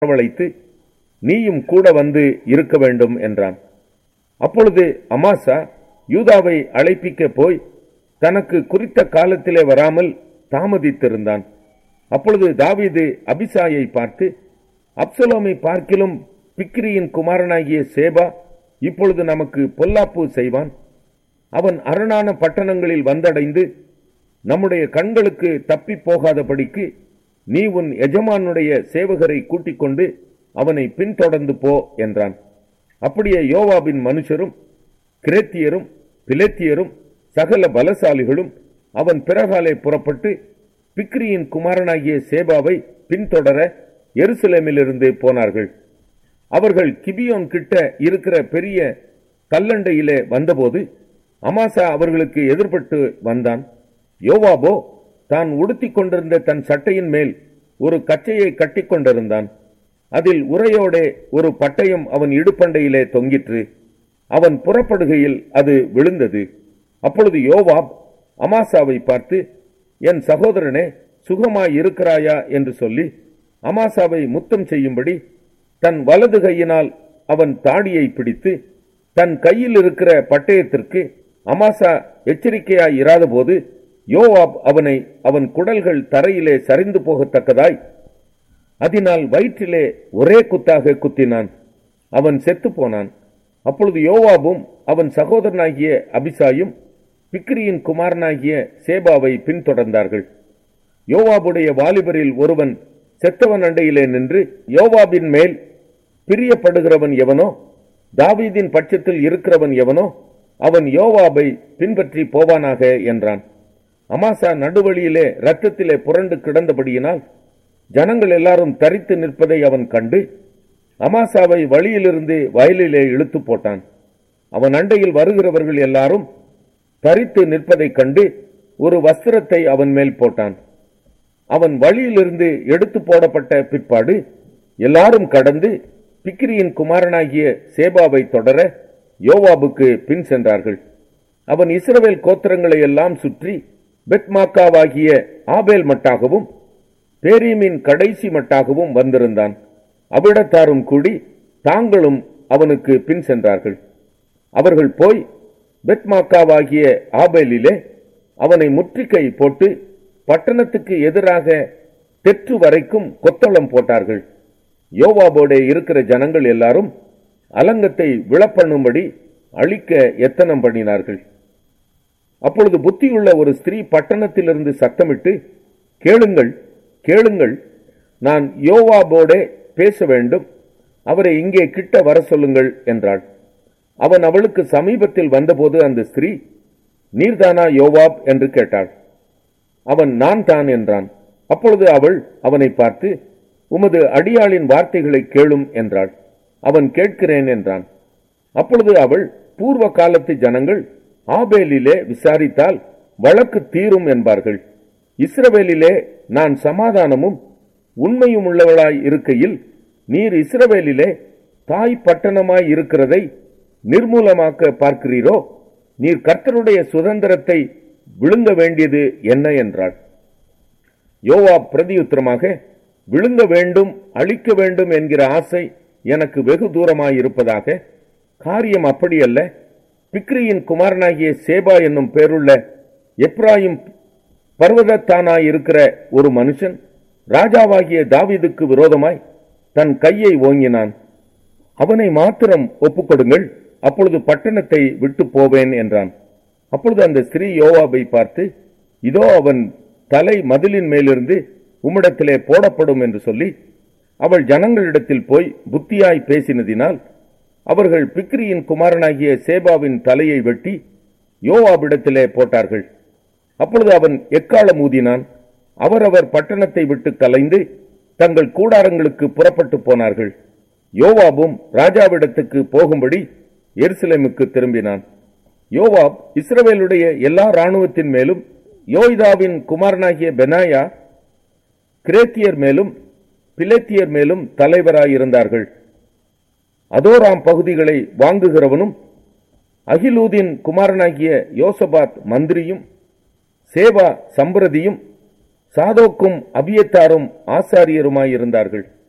வரவழைத்து நீயும் கூட வந்து இருக்க வேண்டும் என்றான் அப்பொழுது அமாசா யூதாவை அழைப்பிக்க போய் தனக்கு குறித்த காலத்திலே வராமல் தாமதித்திருந்தான் அப்பொழுது தாவீது அபிசாயை பார்த்து அப்சலோமை பார்க்கிலும் பிக்ரியின் குமாரனாகிய சேபா இப்பொழுது நமக்கு பொல்லாப்பு செய்வான் அவன் அரணான பட்டணங்களில் வந்தடைந்து நம்முடைய கண்களுக்கு தப்பி போகாதபடிக்கு நீ உன் எஜமானுடைய சேவகரை கூட்டிக் கொண்டு அவனை பின்தொடர்ந்து போ என்றான் அப்படியே யோவாபின் மனுஷரும் கிரேத்தியரும் பிலேத்தியரும் சகல பலசாலிகளும் அவன் பிறகாலே புறப்பட்டு பிக்ரியின் குமாரனாகிய சேபாவை பின்தொடர எருசலேமிலிருந்து போனார்கள் அவர்கள் கிபியோன் கிட்ட இருக்கிற பெரிய கல்லண்டையிலே வந்தபோது அமாசா அவர்களுக்கு எதிர்பட்டு வந்தான் யோவாபோ தான் உடுத்திக் கொண்டிருந்த தன் சட்டையின் மேல் ஒரு கச்சையை கட்டிக் கொண்டிருந்தான் அதில் உரையோடே ஒரு பட்டயம் அவன் இடுப்பண்டையிலே தொங்கிற்று அவன் புறப்படுகையில் அது விழுந்தது அப்பொழுது யோவாப் அமாசாவை பார்த்து என் சகோதரனே சுகமாய் இருக்கிறாயா என்று சொல்லி அமாசாவை முத்தம் செய்யும்படி தன் வலது கையினால் அவன் தாடியை பிடித்து தன் கையில் இருக்கிற பட்டயத்திற்கு அமாசா எச்சரிக்கையாய் இராதபோது யோவாப் அவனை அவன் குடல்கள் தரையிலே சரிந்து போகத்தக்கதாய் அதனால் வயிற்றிலே ஒரே குத்தாக குத்தினான் அவன் செத்துப் போனான் அப்பொழுது யோவாபும் அவன் சகோதரனாகிய அபிசாயும் பிக்ரியின் குமாரனாகிய சேபாவை பின்தொடர்ந்தார்கள் யோவாபுடைய வாலிபரில் ஒருவன் செத்தவன் அண்டையிலே நின்று யோவாபின் மேல் பிரியப்படுகிறவன் எவனோ தாவீதின் பட்சத்தில் இருக்கிறவன் எவனோ அவன் யோவாபை பின்பற்றி போவானாக என்றான் அமாசா நடுவழியிலே ரத்தத்திலே புரண்டு கிடந்தபடியினால் ஜனங்கள் எல்லாரும் தரித்து நிற்பதை அவன் கண்டு அமாசாவை வழியிலிருந்து வயலிலே இழுத்து போட்டான் அவன் அண்டையில் வருகிறவர்கள் எல்லாரும் தரித்து நிற்பதைக் கண்டு ஒரு வஸ்திரத்தை அவன் மேல் போட்டான் அவன் வழியிலிருந்து எடுத்து போடப்பட்ட பிற்பாடு எல்லாரும் கடந்து பிக்ரியின் குமாரனாகிய சேபாவை தொடர யோவாபுக்கு பின் சென்றார்கள் அவன் இஸ்ரவேல் கோத்திரங்களை எல்லாம் சுற்றி பெத்மாக்காவாகிய ஆபேல் மட்டாகவும் பேரீமின் கடைசி மட்டாகவும் வந்திருந்தான் அவ்விடத்தாரும் கூடி தாங்களும் அவனுக்கு பின் சென்றார்கள் அவர்கள் போய் பெத்மாக்காவாகிய ஆபேலிலே அவனை முற்றுகை போட்டு பட்டணத்துக்கு எதிராக தெற்று வரைக்கும் கொத்தளம் போட்டார்கள் யோவாபோடே இருக்கிற ஜனங்கள் எல்லாரும் அலங்கத்தை விழப்பண்ணும்படி அழிக்க எத்தனம் பண்ணினார்கள் அப்பொழுது புத்தியுள்ள ஒரு ஸ்திரீ பட்டணத்திலிருந்து சத்தமிட்டு கேளுங்கள் கேளுங்கள் நான் யோவாபோடே பேச வேண்டும் அவரை இங்கே கிட்ட வர சொல்லுங்கள் என்றாள் அவன் அவளுக்கு சமீபத்தில் வந்தபோது அந்த ஸ்திரீ நீர்தானா யோவாப் என்று கேட்டாள் அவன் நான் தான் என்றான் அப்பொழுது அவள் அவனை பார்த்து உமது அடியாளின் வார்த்தைகளை கேளும் என்றாள் அவன் கேட்கிறேன் என்றான் அப்பொழுது அவள் பூர்வ காலத்து ஜனங்கள் ஆபேலிலே விசாரித்தால் வழக்கு தீரும் என்பார்கள் இஸ்ரவேலிலே நான் சமாதானமும் உண்மையும் உள்ளவளாய் இருக்கையில் நீர் இஸ்ரவேலிலே தாய் பட்டணமாய் இருக்கிறதை நிர்மூலமாக்க பார்க்கிறீரோ நீர் கர்த்தருடைய சுதந்திரத்தை விழுங்க வேண்டியது என்ன என்றாள் யோவா பிரதியுத்தரமாக விழுங்க வேண்டும் அழிக்க வேண்டும் என்கிற ஆசை எனக்கு வெகு தூரமாய் இருப்பதாக காரியம் அப்படியல்ல பிக்ரியின் குமாரனாகிய சேபா என்னும் பேருள்ள எப்ராயிம் பர்வதத்தானாய் இருக்கிற ஒரு மனுஷன் ராஜாவாகிய தாவீதுக்கு விரோதமாய் தன் கையை ஓங்கினான் அவனை மாத்திரம் ஒப்புக்கொடுங்கள் அப்பொழுது பட்டணத்தை விட்டு போவேன் என்றான் அப்பொழுது அந்த ஸ்திரீ யோவாபை பார்த்து இதோ அவன் தலை மதிலின் மேலிருந்து உம்மிடத்திலே போடப்படும் என்று சொல்லி அவள் ஜனங்களிடத்தில் போய் புத்தியாய் பேசினதினால் அவர்கள் பிக்ரியின் குமாரனாகிய சேபாவின் தலையை வெட்டி யோவாபிடத்திலே போட்டார்கள் அப்பொழுது அவன் எக்காலம் ஊதினான் அவரவர் பட்டணத்தை விட்டு கலைந்து தங்கள் கூடாரங்களுக்கு புறப்பட்டு போனார்கள் யோவாபும் ராஜாவிடத்துக்கு போகும்படி எருசலேமுக்கு திரும்பினான் யோவாப் இஸ்ரவேலுடைய எல்லா இராணுவத்தின் மேலும் யோய்தாவின் குமாரனாகிய பெனாயா கிரேத்தியர் மேலும் பிலேத்தியர் மேலும் தலைவராயிருந்தார்கள் அதோராம் பகுதிகளை வாங்குகிறவனும் அகிலூதின் குமாரனாகிய யோசபாத் மந்திரியும் சேவா சம்பிரதியும் சாதோக்கும் அபியத்தாரும் ஆசாரியருமாயிருந்தார்கள்